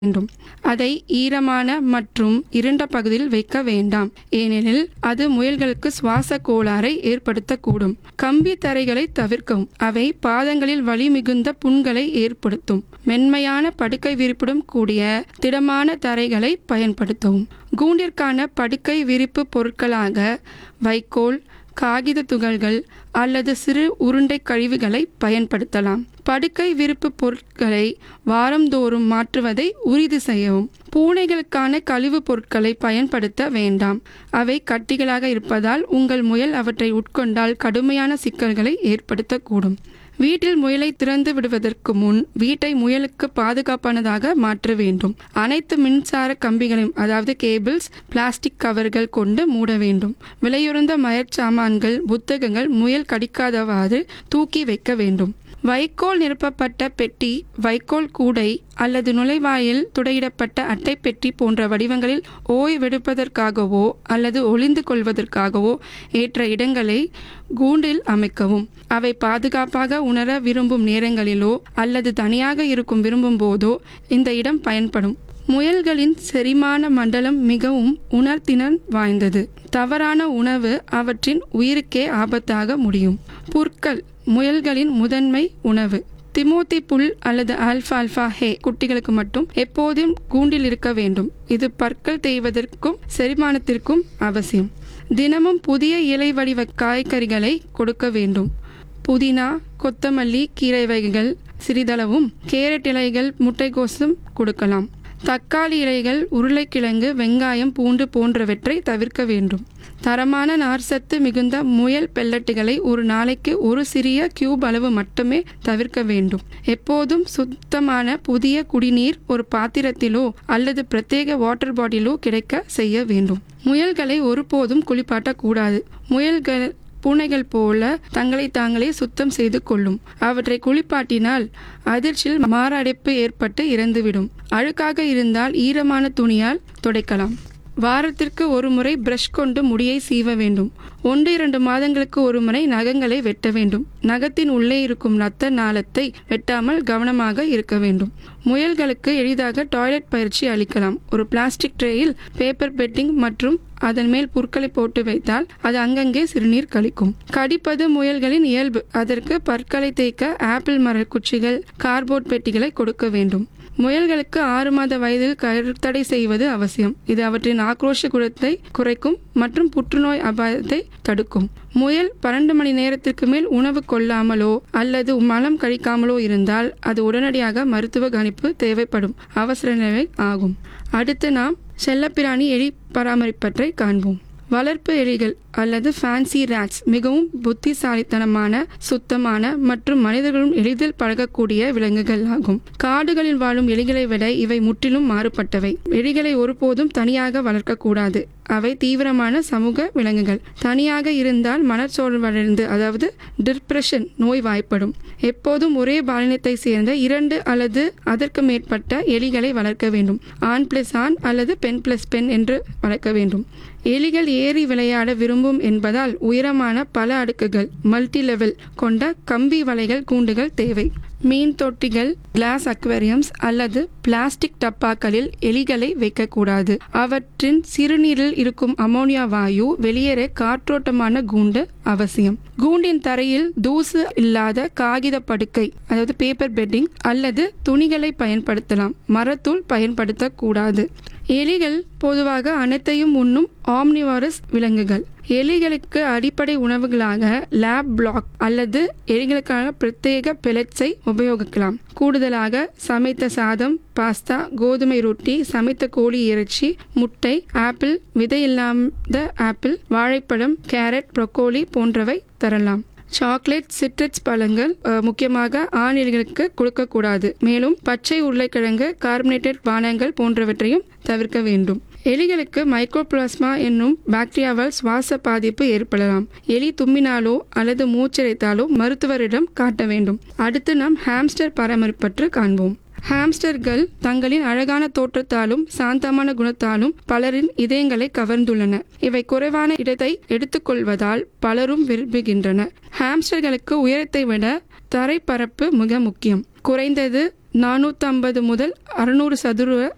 வேண்டும் அதை ஈரமான மற்றும் இருண்ட பகுதியில் வைக்க வேண்டாம் ஏனெனில் அது முயல்களுக்கு சுவாச கோளாறை ஏற்படுத்தக்கூடும் கம்பி தரைகளை தவிர்க்கவும் அவை பாதங்களில் வலி மிகுந்த புண்களை ஏற்படுத்தும் மென்மையான படுக்கை விரிப்புடன் கூடிய திடமான தரைகளை பயன்படுத்தவும் கூண்டிற்கான படுக்கை விரிப்பு பொருட்களாக வைக்கோல் காகித துகள்கள் அல்லது சிறு உருண்டை கழிவுகளை பயன்படுத்தலாம் படுக்கை விரிப்பு பொருட்களை வாரந்தோறும் மாற்றுவதை உறுதி செய்யவும் பூனைகளுக்கான கழிவுப் பொருட்களை பயன்படுத்த வேண்டாம் அவை கட்டிகளாக இருப்பதால் உங்கள் முயல் அவற்றை உட்கொண்டால் கடுமையான சிக்கல்களை ஏற்படுத்தக்கூடும் வீட்டில் முயலை திறந்து விடுவதற்கு முன் வீட்டை முயலுக்கு பாதுகாப்பானதாக மாற்ற வேண்டும் அனைத்து மின்சார கம்பிகளையும் அதாவது கேபிள்ஸ் பிளாஸ்டிக் கவர்கள் கொண்டு மூட வேண்டும் விலையுறந்த மயற்சாமான்கள் புத்தகங்கள் முயல் கடிக்காதவாறு தூக்கி வைக்க வேண்டும் வைக்கோல் நிரப்பப்பட்ட பெட்டி வைக்கோல் கூடை அல்லது நுழைவாயில் துடையிடப்பட்ட அட்டை பெட்டி போன்ற வடிவங்களில் ஓய்வெடுப்பதற்காகவோ அல்லது ஒளிந்து கொள்வதற்காகவோ ஏற்ற இடங்களை கூண்டில் அமைக்கவும் அவை பாதுகாப்பாக உணர விரும்பும் நேரங்களிலோ அல்லது தனியாக இருக்கும் விரும்பும் போதோ இந்த இடம் பயன்படும் முயல்களின் செரிமான மண்டலம் மிகவும் உணர்திறன் வாய்ந்தது தவறான உணவு அவற்றின் உயிருக்கே ஆபத்தாக முடியும் புற்கள் முயல்களின் முதன்மை உணவு திமோத்தி புல் அல்லது ஆல்ஃபால்ஃபா ஹே குட்டிகளுக்கு மட்டும் எப்போதும் கூண்டில் இருக்க வேண்டும் இது பற்கள் தேய்வதற்கும் செரிமானத்திற்கும் அவசியம் தினமும் புதிய இலை வடிவ காய்கறிகளை கொடுக்க வேண்டும் புதினா கொத்தமல்லி கீரை வகைகள் சிறிதளவும் கேரட் இலைகள் முட்டைகோசும் கொடுக்கலாம் தக்காளி இலைகள் உருளைக்கிழங்கு வெங்காயம் பூண்டு போன்றவற்றை தவிர்க்க வேண்டும் தரமான நார்சத்து மிகுந்த முயல் பெல்லட்டுகளை ஒரு நாளைக்கு ஒரு சிறிய கியூப் அளவு மட்டுமே தவிர்க்க வேண்டும் எப்போதும் சுத்தமான புதிய குடிநீர் ஒரு பாத்திரத்திலோ அல்லது பிரத்யேக வாட்டர் பாட்டிலோ கிடைக்க செய்ய வேண்டும் முயல்களை ஒருபோதும் குளிப்பாட்டக்கூடாது முயல்கள் பூனைகள் போல தங்களை தாங்களே சுத்தம் செய்து கொள்ளும் அவற்றை குளிப்பாட்டினால் அதிர்ச்சியில் மாரடைப்பு ஏற்பட்டு இறந்துவிடும் அழுக்காக இருந்தால் ஈரமான துணியால் துடைக்கலாம் வாரத்திற்கு ஒரு முறை பிரஷ் கொண்டு முடியை சீவ வேண்டும் ஒன்று இரண்டு மாதங்களுக்கு ஒரு முறை நகங்களை வெட்ட வேண்டும் நகத்தின் உள்ளே இருக்கும் நத்த நாளத்தை வெட்டாமல் கவனமாக இருக்க வேண்டும் முயல்களுக்கு எளிதாக டாய்லெட் பயிற்சி அளிக்கலாம் ஒரு பிளாஸ்டிக் ட்ரேயில் பேப்பர் பெட்டிங் மற்றும் அதன் மேல் புற்களை போட்டு வைத்தால் அது அங்கங்கே சிறுநீர் கழிக்கும் கடிப்பது முயல்களின் இயல்பு அதற்கு பற்களை தேய்க்க ஆப்பிள் மர குச்சிகள் கார்போர்ட் பெட்டிகளை கொடுக்க வேண்டும் முயல்களுக்கு ஆறு மாத வயதில் கருத்தடை செய்வது அவசியம் இது அவற்றின் ஆக்ரோஷ குணத்தை குறைக்கும் மற்றும் புற்றுநோய் அபாயத்தை தடுக்கும் முயல் பன்னெண்டு மணி நேரத்திற்கு மேல் உணவு கொள்ளாமலோ அல்லது மலம் கழிக்காமலோ இருந்தால் அது உடனடியாக மருத்துவ கணிப்பு தேவைப்படும் அவசர நிலை ஆகும் அடுத்து நாம் செல்லப்பிராணி எலி பராமரிப்பற்றை காண்போம் வளர்ப்பு எலிகள் அல்லது ஃபேன்சி ரேட்ஸ் மிகவும் புத்திசாலித்தனமான சுத்தமான மற்றும் மனிதர்களும் எளிதில் பழகக்கூடிய விலங்குகள் ஆகும் காடுகளில் வாழும் எலிகளை விட இவை முற்றிலும் மாறுபட்டவை எலிகளை ஒருபோதும் தனியாக வளர்க்கக்கூடாது அவை தீவிரமான சமூக விலங்குகள் தனியாக இருந்தால் மனச்சோர்வடைந்து அதாவது டிப்ரெஷன் நோய் வாய்ப்படும் எப்போதும் ஒரே பாலினத்தை சேர்ந்த இரண்டு அல்லது அதற்கு மேற்பட்ட எலிகளை வளர்க்க வேண்டும் ஆண் பிளஸ் ஆண் அல்லது பெண் பிளஸ் பெண் என்று வளர்க்க வேண்டும் எலிகள் ஏறி விளையாட விரும்பும் என்பதால் உயரமான பல அடுக்குகள் மல்டி லெவல் கொண்ட கம்பி வலைகள் கூண்டுகள் தேவை மீன் தொட்டிகள் கிளாஸ் அக்வேரியம்ஸ் அல்லது பிளாஸ்டிக் டப்பாக்களில் எலிகளை வைக்கக்கூடாது அவற்றின் சிறுநீரில் இருக்கும் அமோனியா வாயு வெளியேற காற்றோட்டமான கூண்டு அவசியம் கூண்டின் தரையில் தூசு இல்லாத காகித படுக்கை அதாவது பேப்பர் பெட்டிங் அல்லது துணிகளை பயன்படுத்தலாம் மரத்தூள் பயன்படுத்தக்கூடாது எலிகள் பொதுவாக அனைத்தையும் உண்ணும் ஆம்னிவாரஸ் விலங்குகள் எலிகளுக்கு அடிப்படை உணவுகளாக லேப் பிளாக் அல்லது எலிகளுக்கான பிரத்யேக பெலட்ஸை உபயோகிக்கலாம் கூடுதலாக சமைத்த சாதம் பாஸ்தா கோதுமை ரொட்டி சமைத்த கோழி இறைச்சி முட்டை ஆப்பிள் விதை இல்லாத ஆப்பிள் வாழைப்பழம் கேரட் ப்ரொக்கோலி போன்றவை தரலாம் சாக்லேட் சிட்ரஸ் பழங்கள் அஹ், முக்கியமாக ஆண் எலிகளுக்கு கொடுக்கக்கூடாது மேலும் பச்சை உருளைக்கிழங்கு கார்பனேட்டட் பானங்கள் போன்றவற்றையும் தவிர்க்க வேண்டும் எலிகளுக்கு மைக்ரோபிளாஸ்மா என்னும் பாக்டீரியாவால் சுவாச பாதிப்பு ஏற்படலாம் எலி தும்மினாலோ அல்லது மூச்சிறைத்தாலோ மருத்துவரிடம் காட்ட வேண்டும் அடுத்து நாம் ஹாம்ஸ்டர் பராமரிப்பற்று காண்போம் ஹாம்ஸ்டர்கள் தங்களின் அழகான தோற்றத்தாலும் சாந்தமான குணத்தாலும் பலரின் இதயங்களை கவர்ந்துள்ளன இவை குறைவான இடத்தை எடுத்துக்கொள்வதால் பலரும் விரும்புகின்றனர் ஹாம்ஸ்டர்களுக்கு உயரத்தை விட தரைப்பரப்பு மிக முக்கியம் குறைந்தது நானூற்றி ஐம்பது முதல் அறுநூறு சதுர